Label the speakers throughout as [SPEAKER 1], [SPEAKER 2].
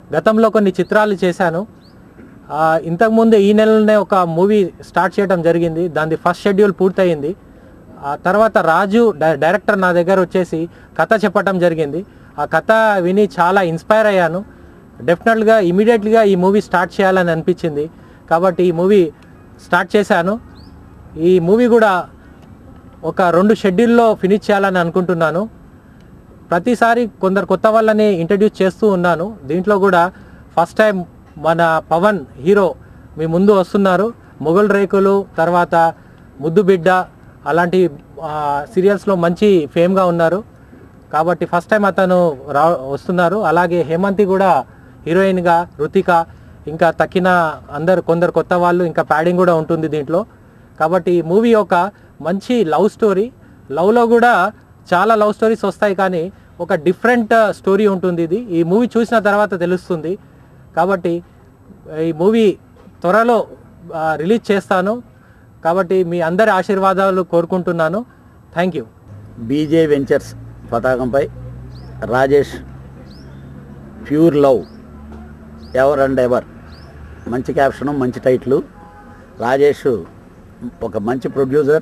[SPEAKER 1] గతంలో కొన్ని చిత్రాలు చేశాను ఆ, ఇంతకుముందు ఈ నెలలోనే ఒక మూవీ స్టార్ట్ చేయడం జరిగింది దాని ఫస్ట్ షెడ్యూల్ పూర్తయింది ఆ తర్వాత రాజు డై- డైరెక్టర్ నా దగ్గర వచ్చేసి కథ చెప్పటం జరిగింది ఆ కథ విని చాలా ఇన్స్పైర్ అయ్యాను డెఫినెట్గా ఇమీడియట్గా ఈ మూవీ స్టార్ట్ చేయాలని అనిపించింది కాబట్టి ఈ మూవీ స్టార్ట్ చేశాను ఈ మూవీ కూడా ఒక రెండు షెడ్యూల్లో ఫినిష్ చేయాలని అనుకుంటున్నాను ప్రతిసారి కొందరు కొత్త వాళ్ళని ఇంట్రడ్యూస్ చేస్తూ ఉన్నాను దీంట్లో కూడా ఫస్ట్ టైం మన పవన్ హీరో మీ ముందు వస్తున్నారు మొగల్ రేకులు తర్వాత ముద్దు బిడ్డ అలాంటి ఆ, సీరియల్స్లో మంచి ఫేమ్గా ఉన్నారు కాబట్టి ఫస్ట్ టైం అతను రా వస్తున్నారు అలాగే హేమంతి కూడా హీరోయిన్గా రుతిక ఇంకా తక్కిన అందరు కొందరు కొత్త వాళ్ళు ఇంకా ప్యాడింగ్ కూడా ఉంటుంది దీంట్లో కాబట్టి ఈ మూవీ ఒక మంచి లవ్ స్టోరీ లవ్లో కూడా చాలా లవ్ స్టోరీస్ వస్తాయి కానీ ఒక డిఫరెంట్ స్టోరీ ఉంటుంది ఇది ఈ మూవీ చూసిన తర్వాత తెలుస్తుంది కాబట్టి ఈ మూవీ త్వరలో ఆ, రిలీజ్ చేస్తాను కాబట్టి మీ అందరి ఆశీర్వాదాలు కోరుకుంటున్నాను థ్యాంక్ యూ
[SPEAKER 2] బీజే వెంచర్స్ పతాకంపై Rajesh pure love ever and ever మంచి క్యాప్షను మంచి టైటిల్ రాజేష్ ఒక మంచి ప్రొడ్యూసర్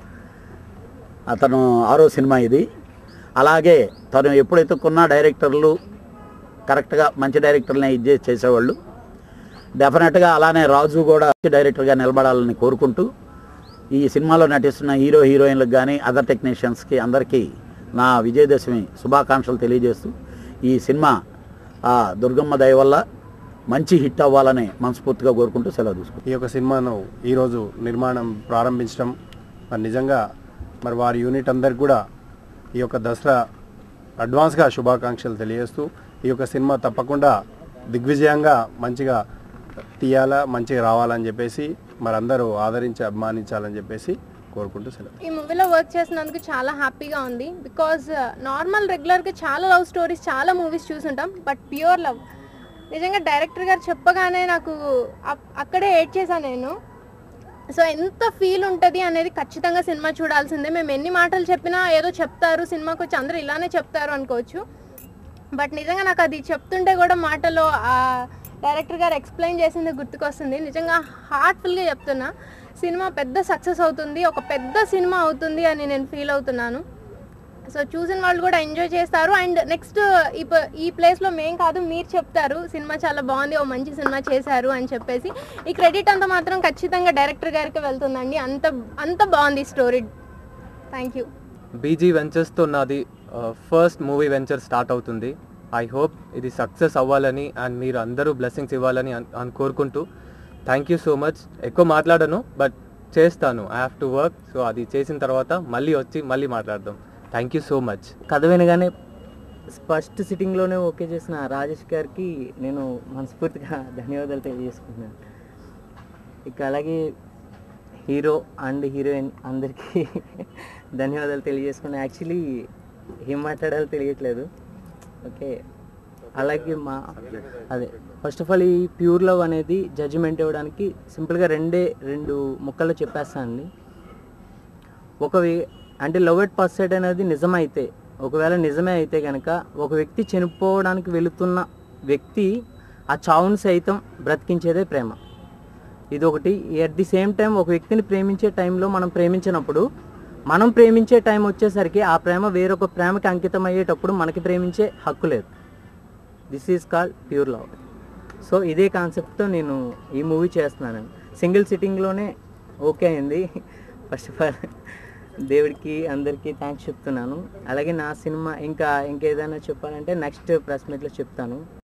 [SPEAKER 2] అతను ఆరో సినిమా ఇది అలాగే తను ఎప్పుడైతే కొన్న డైరెక్టర్లు కరెక్ట్గా మంచి డైరెక్టర్ని ఇది చేసి చేసేవాళ్ళు డెఫినెట్గా అలానే రాజు కూడా మంచి డైరెక్టర్గా నిలబడాలని కోరుకుంటూ ఈ సినిమాలో నటిస్తున్న హీరో హీరోయిన్లకు కానీ అదర్ టెక్నీషియన్స్కి అందరికీ నా విజయదశమి శుభాకాంక్షలు తెలియజేస్తూ ఈ సినిమా ఆ దుర్గమ్మ దయ వల్ల మంచి హిట్ అవ్వాలని మనస్ఫూర్తిగా కోరుకుంటూ సెలవు తీసుకుంటాను
[SPEAKER 3] ఈ యొక్క సినిమాను ఈరోజు నిర్మాణం ప్రారంభించడం మరి నిజంగా మరి వారి యూనిట్ అందరికి కూడా ఈ యొక్క దసరా అడ్వాన్స్గా శుభాకాంక్షలు తెలియజేస్తూ ఈ యొక్క సినిమా తప్పకుండా దిగ్విజయంగా మంచిగా తీయాలా మంచిగా రావాలని చెప్పేసి మరి అందరూ ఆదరించి అభిమానించాలని చెప్పేసి కోరుకుంటూ సెలవు
[SPEAKER 4] ఈ మూవీలో వర్క్ చేసినందుకు చాలా హ్యాపీగా ఉంది బికాజ్ నార్మల్ రెగ్యులర్గా చాలా లవ్ స్టోరీస్ చాలా మూవీస్ చూసుంటాం బట్ ప్యూర్ లవ్ నిజంగా డైరెక్టర్ గారు చెప్పగానే నాకు అప్- అక్కడే ఏడ్ చేశాను నేను సో ఎంత ఫీల్ ఉంటుంది అనేది ఖచ్చితంగా సినిమా చూడాల్సిందే మేము ఎన్ని మాటలు చెప్పినా ఏదో చెప్తారు సినిమాకి వచ్చి అందరూ ఇలానే చెప్తారు అనుకోవచ్చు బట్ నిజంగా నాకు అది చెప్తుంటే కూడా మాటలో ఆ డైరెక్టర్ గారు ఎక్స్ప్లెయిన్ చేసింది గుర్తుకొస్తుంది నిజంగా హార్ట్ఫుల్గా చెప్తున్నా సినిమా పెద్ద సక్సెస్ అవుతుంది ఒక పెద్ద సినిమా అవుతుంది అని నేను ఫీల్ అవుతున్నాను సో చూసిన వాళ్ళు కూడా ఎంజాయ్ చేస్తారు అండ్ నెక్స్ట్ ఈ ప- ఈ ప్లేస్లో మేం కాదు మీరు చెప్తారు సినిమా చాలా బాగుంది ఓ మంచి సినిమా చేశారు అని చెప్పేసి ఈ క్రెడిట్ అంతా మాత్రం ఖచ్చితంగా డైరెక్టర్ గారికి వెళ్తుందండి అంత అంత బాగుంది స్టోరీ థ్యాంక్ యూ
[SPEAKER 5] బీజీ వెంచర్స్తో నాది ఫస్ట్ మూవీ వెంచర్ స్టార్ట్ అవుతుంది ఐ హోప్ ఇది సక్సెస్ అవ్వాలని అండ్ మీరు అందరూ బ్లెస్సింగ్స్ ఇవ్వాలని అన్- అని కోరుకుంటూ థ్యాంక్ యూ సో మచ్ ఎక్కువ మాట్లాడను బట్ చేస్తాను I have to work so అది చేసిన తర్వాత మళ్ళీ వచ్చి మళ్ళీ మాట్లాడదాం థ్యాంక్ యూ సో మచ్
[SPEAKER 6] కథ వినగానే ఫస్ట్ సిట్టింగ్లోనే ఓకే చేసిన రాజేష్ గారికి నేను మనస్ఫూర్తిగా ధన్యవాదాలు తెలియజేసుకుంటున్నాను ఇక అలాగే హీరో అండ్ హీరోయిన్ అందరికీ ధన్యవాదాలు తెలియజేసుకున్నాను యాక్చువల్లీ ఏం మాట్లాడాలో తెలియట్లేదు ఓకే అలాగే మా అదే ఫస్ట్ ఆఫ్ ఆల్ ఈ ప్యూర్ లవ్ అనేది జడ్జిమెంట్ ఇవ్వడానికి సింపుల్గా రెండే రెండు ముక్కల్లో చెప్పేస్తానండి ఒక వే- అంటే లవ్ ఎట్ ఫస్ట్ సైడ్ అనేది నిజమైతే ఒకవేళ నిజమే అయితే కనుక ఒక వ్యక్తి చనిపోవడానికి వెళుతున్న వ్యక్తి ఆ చావుని సైతం బ్రతికించేదే ప్రేమ ఇది ఒకటి ఎట్ ది సేమ్ టైం ఒక వ్యక్తిని ప్రేమించే టైంలో మనం ప్రేమించినప్పుడు మనం ప్రేమించే టైం వచ్చేసరికి ఆ ప్రేమ వేరొక ప్రేమకి అంకితం అయ్యేటప్పుడు మనకి ప్రేమించే హక్కు లేదు this is called pure love so ఇదే కాన్సెప్ట్తో నేను ఈ మూవీ చేస్తున్నాను సింగిల్ సిట్టింగ్లోనే ఓకే అయింది ఫస్ట్ ఆఫ్ ఆల్ దేవుడికి అందరికీ థ్యాంక్స్ చెప్తున్నాను అలాగే నా సినిమా ఇంకా ఇంకేదైనా చెప్పాలంటే నెక్స్ట్ ప్రెస్ మీట్లో చెప్తాను